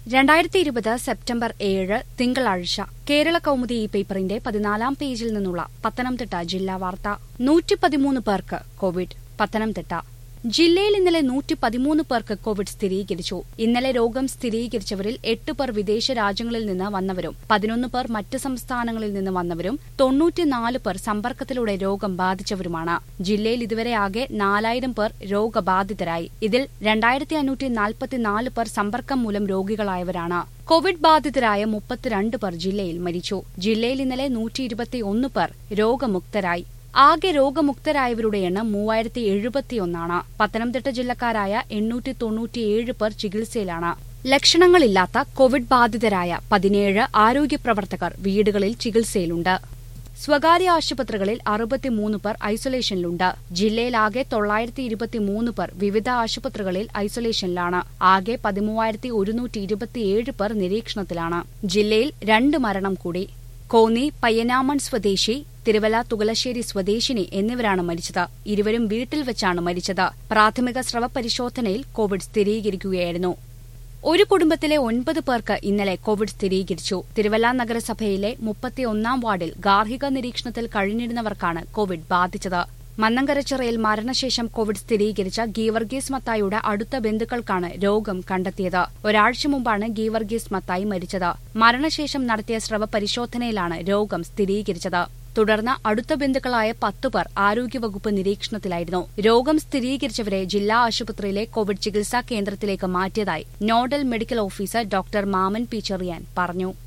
രണ്ടായിരത്തി ഇരുപത് സെപ്റ്റംബർ ഏഴ് തിങ്കളാഴ്ച കേരള കൗമുദി ഈ പേപ്പറിന്റെ പതിനാലാം പേജിൽ നിന്നുള്ള പത്തനംതിട്ട ജില്ലാ വാർത്ത നൂറ്റി പതിമൂന്ന് പേർക്ക് കോവിഡ് പത്തനംതിട്ട ജില്ലയിൽ ഇന്നലെ നൂറ്റി പതിമൂന്ന് പേർക്ക് കോവിഡ് സ്ഥിരീകരിച്ചു ഇന്നലെ രോഗം സ്ഥിരീകരിച്ചവരിൽ എട്ട് പേർ വിദേശ രാജ്യങ്ങളിൽ നിന്ന് വന്നവരും പതിനൊന്ന് പേർ മറ്റ് സംസ്ഥാനങ്ങളിൽ നിന്ന് വന്നവരും തൊണ്ണൂറ്റിനാല് പേർ സമ്പർക്കത്തിലൂടെ രോഗം ബാധിച്ചവരുമാണ് ജില്ലയിൽ ഇതുവരെ ആകെ നാലായിരം പേർ രോഗബാധിതരായി ഇതിൽ രണ്ടായിരത്തി അഞ്ഞൂറ്റി നാൽപ്പത്തിനാല് പേർ സമ്പർക്കം മൂലം രോഗികളായവരാണ് കോവിഡ് ബാധിതരായ മുപ്പത്തിരണ്ട് പേർ ജില്ലയിൽ മരിച്ചു ജില്ലയിൽ ഇന്നലെ നൂറ്റി ഇരുപത്തിയൊന്ന് പേർ രോഗമുക്തരായി ആകെ രോഗമുക്തരായവരുടെ എണ്ണം മൂവായിരത്തി എഴുപത്തിയൊന്നാണ് പത്തനംതിട്ട ജില്ലക്കാരായ എണ്ണൂറ്റി തൊണ്ണൂറ്റിയേഴ് പേർ ചികിത്സയിലാണ് ലക്ഷണങ്ങളില്ലാത്ത കോവിഡ് ബാധിതരായ പതിനേഴ് ആരോഗ്യ പ്രവർത്തകർ വീടുകളിൽ ചികിത്സയിലുണ്ട് സ്വകാര്യ ആശുപത്രികളിൽ അറുപത്തിമൂന്ന് പേർ ഐസൊലേഷനിലുണ്ട് ജില്ലയിലാകെ തൊള്ളായിരത്തി ഇരുപത്തിമൂന്ന് പേർ വിവിധ ആശുപത്രികളിൽ ഐസൊലേഷനിലാണ് ആകെ പതിമൂവായിരത്തി ഒരുന്നൂറ്റി ഇരുപത്തിയേഴ് പേർ നിരീക്ഷണത്തിലാണ് ജില്ലയിൽ രണ്ട് മരണം കൂടി കോന്നി പയ്യനാമൺ സ്വദേശി തിരുവല്ല തുകലശ്ശേരി സ്വദേശിനി എന്നിവരാണ് മരിച്ചത് ഇരുവരും വീട്ടിൽ വെച്ചാണ് മരിച്ചത് പ്രാഥമിക സ്രവ പരിശോധനയിൽ കോവിഡ് സ്ഥിരീകരിക്കുകയായിരുന്നു ഒരു കുടുംബത്തിലെ ഒൻപത് പേർക്ക് ഇന്നലെ കോവിഡ് സ്ഥിരീകരിച്ചു തിരുവല്ല നഗരസഭയിലെ മുപ്പത്തിയൊന്നാം വാർഡിൽ ഗാർഹിക നിരീക്ഷണത്തിൽ കഴിഞ്ഞിരുന്നവർക്കാണ് കോവിഡ് ബാധിച്ചത് മന്നങ്കരച്ചിറയിൽ മരണശേഷം കോവിഡ് സ്ഥിരീകരിച്ച ഗീവർഗീസ് മത്തായിയുടെ അടുത്ത ബന്ധുക്കൾക്കാണ് രോഗം കണ്ടെത്തിയത് ഒരാഴ്ച മുമ്പാണ് ഗീവർഗീസ് മത്തായി മരിച്ചത് മരണശേഷം നടത്തിയ സ്രവ പരിശോധനയിലാണ് രോഗം സ്ഥിരീകരിച്ചത് തുടർന്ന് അടുത്ത ബന്ധുക്കളായ പത്തുപേർ ആരോഗ്യവകുപ്പ് നിരീക്ഷണത്തിലായിരുന്നു രോഗം സ്ഥിരീകരിച്ചവരെ ജില്ലാ ആശുപത്രിയിലെ കോവിഡ് ചികിത്സാ കേന്ദ്രത്തിലേക്ക് മാറ്റിയതായി nodal medical officer doctor Mammen P Cherian പറഞ്ഞു